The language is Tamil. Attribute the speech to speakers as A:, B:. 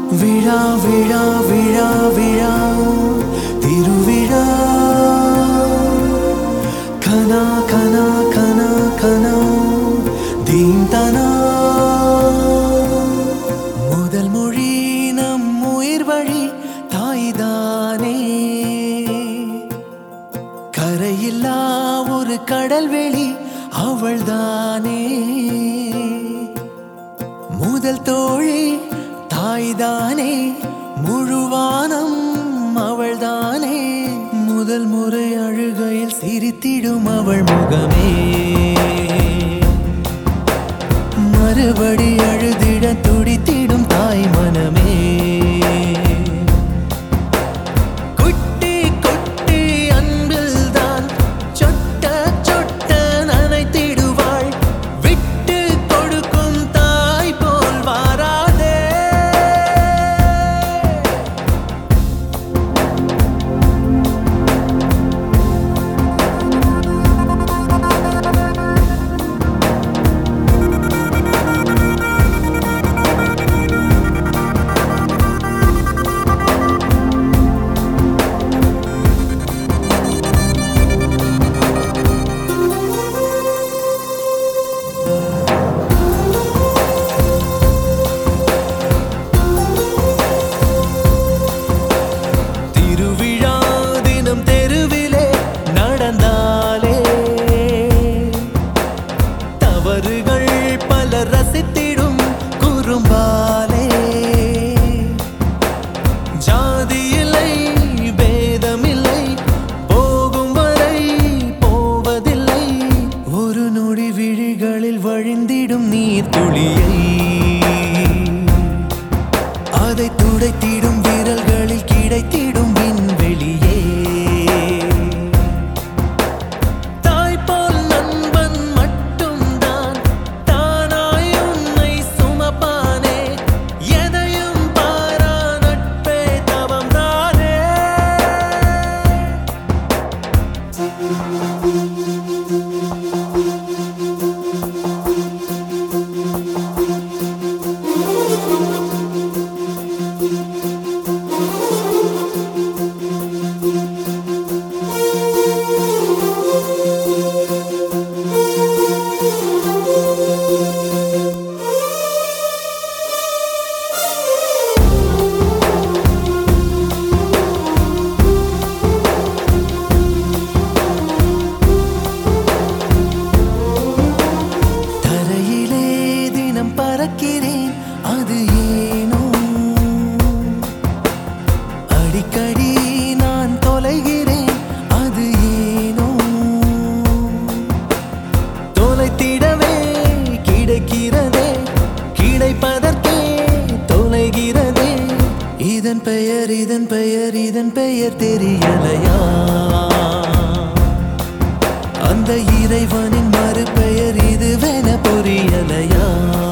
A: விழா விழா விழா விழா திருவிழா கனா கனா கனா கனா தீந்தனா முதல் மொழி நம் உயிர் வழி தாய்தானே கரையில்லா ஒரு கடல்வெளி அவள்தானே முதல் தோழி தாய்தானே முழுவானம் அவள்தானே முதல் முறை அழுகையில் சிரித்திடும் அவள் முகமே மறுபடி அழுதிட துடித்திடும் தாய் மனமே குட்டி குட்டி அன்பில்தான் சொட்ட சொட்ட நனைத்திடுவாள் விட்டு கொடுக்கும் தாய் போல் வாராதே திருவிழா தினம் தெருவிலே நடந்தாலே தவறுகள் பல ரசித்திடும் குறும்பாலே ஜாதி இல்லை பேதமில்லை போகும் வரை போவதில்லை ஒரு நொடி விழிகளில் வழிந்திடும் நீர் துளியை அதை துடைத்திடும் விரல்களில் கிடைத்திடும் விண்வெளியே தாய் போல் நண்பன் மட்டும்தான் தானாய் உன்னை சுமப்பானே எதையும் பாரா நட்பே தவம்தானே தரையிலே தினம் பறக்கிறேன் அது ஏனோ அடிக்கடி நான் தொலைகிறேன் அது ஏனோ தொலைத்திடவே கிடைக்கிறதே கிடைப்பதற்கே தொலைகிறதே இதன் பெயர் இதன் பெயர் இதன் பெயர் தெரியலையா அந்த இறைவனின் மறுபெயர் இதுவென புரியலையா